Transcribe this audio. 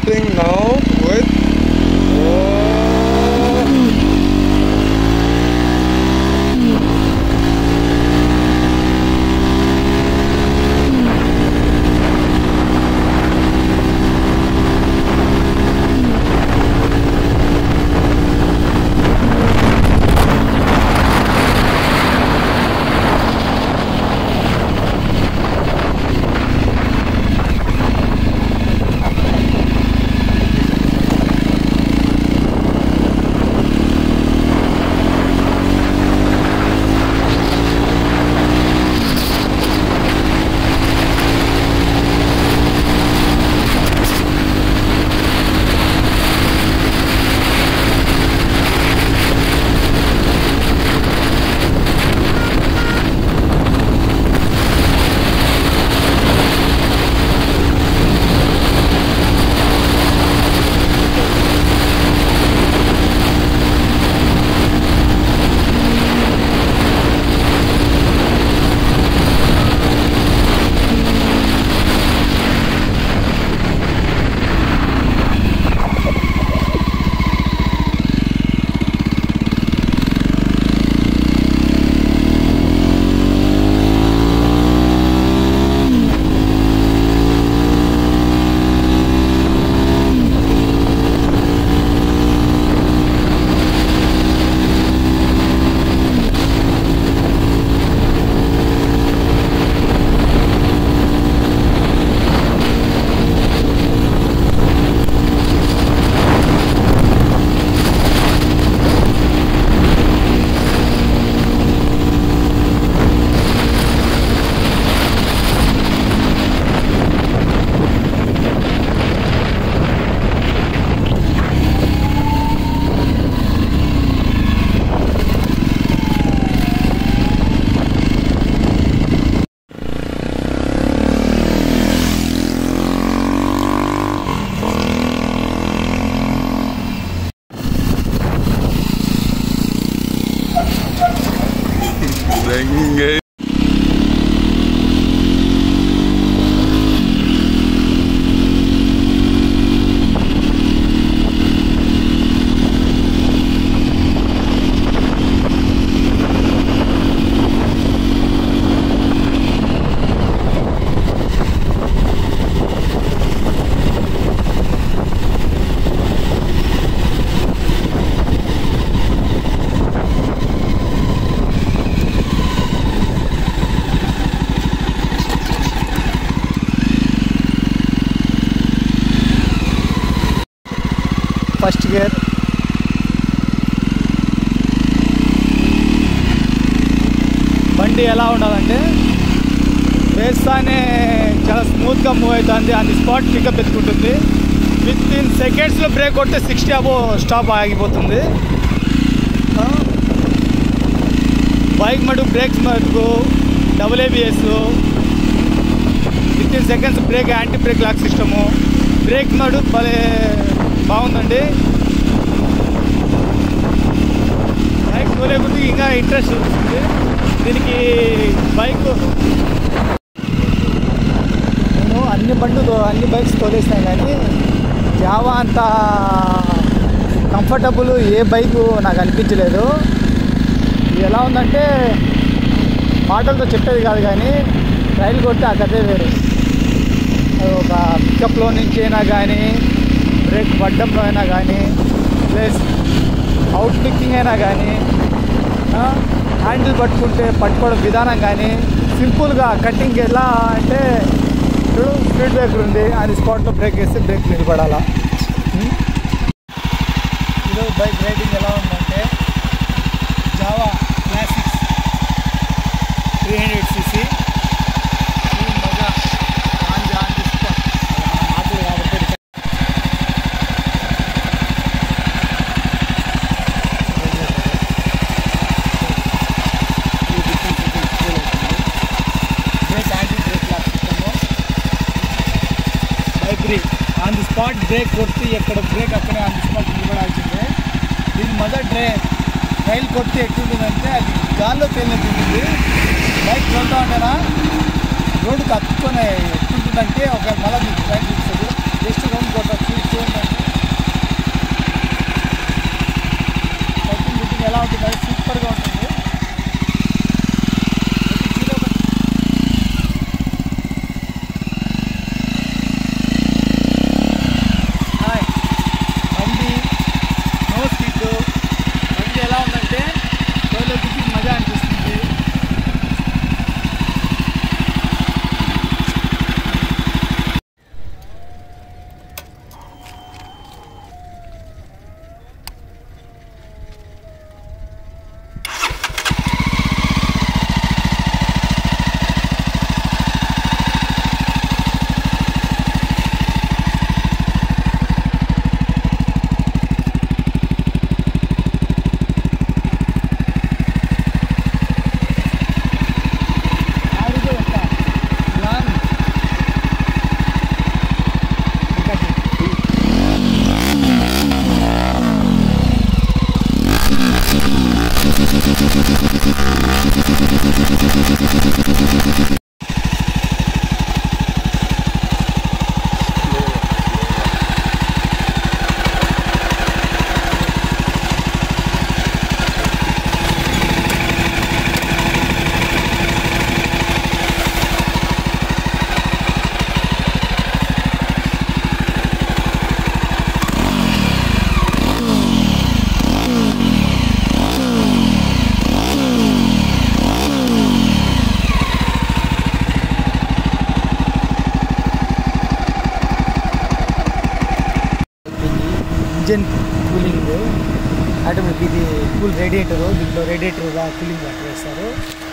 holding now with. Oh. Renge. First gear బండి ఎలా ఉండాలంటే వేస్తానే చాలా స్మూత్గా మూవ్ అవుతుంది అది స్పాట్ పికప్ ఎత్తుకుంటుంది విత్ ఇన్ సెకండ్స్లో బ్రేక్ కొడితే సిక్స్టీ అబో స్టాప్ ఆగిపోతుంది ఆ, బైక్ మటుకు బ్రేక్స్ మటుకు double ABS within seconds brake anti brake lock system brake మటుకు భలే బాగుందండి బైక్ తోలే కొద్దిగా ఇంకా ఇంట్రెస్ట్ వస్తుంది దీనికి బైక్ నేను అన్ని బండ్లు అన్ని బైక్స్ తోలేసినాయి కానీ జావా అంత కంఫర్టబుల్ ఏ బైక్ నాకు అనిపించలేదు ఇది ఎలా ఉందంటే మాటలతో చెప్పేది కాదు కానీ రైలు కొడితే ఆ కథే వేరు అది ఒక పికప్లో నుంచి అయినా కానీ బ్రేక్ పడ్డంలో అయినా కానీ ప్లస్ అవుట్ పిక్కింగ్ అయినా కానీ హ్యాండిల్ పట్టుకుంటే పట్టుకోవడం విధానం కానీ సింపుల్గా కటింగ్ ఎలా అంటే చూడు స్పీడ్ బ్రేకర్ ఉంది అది స్పాట్లో బ్రేక్ వేస్తే బ్రేక్ నిలబడాలా ఉం? ఈరోజు బైక్ రైడింగ్ ఎలా ఉందంటే Jawa classics three hundred CC మజా on the- on the spot. మన మాటలు కాబట్టి brake anti brake lock system bike brake on the spot brake కొట్టి ఎక్కడ బ్రేక్ అక్కడే ఆన్ ది స్పాట్ నిలబడాల్సిందే దీని మొదటి డ్రై రైలు కొట్టి ఎట్టుంటుందంటే అది గాల్లో తేలినట్టుంటుంది బైక్ వెళ్తా ఉంటేనా రోడ్డుకి అతుక్కొని ఎట్టుంటుందంటే ఒక మళ్ళీ మీకు ట్రైన్ చూపిస్తుంది జస్ట్ రౌండ్ కొట్టాలి సీట్ చూడండి సైకిల్ గిట్టింగ్ ఎలా ఉంటుంది అది సూపర్గా ఉంటుంది జీరో హాయ్ బండి నో సీట్ బండి ఎలా ఉందంటే రోజులో గిట్టింగ్ మజా అనిపిస్తుంది ఆడితే ఎంత లాంగ్ ఇంజన్ కూలింగ్ ఆటోమేటిక్ ఇది కూల్ రేడియేటర్ దీంట్లో రేడియేటర్ కూలింగ్ వాటర్ వేస్తారు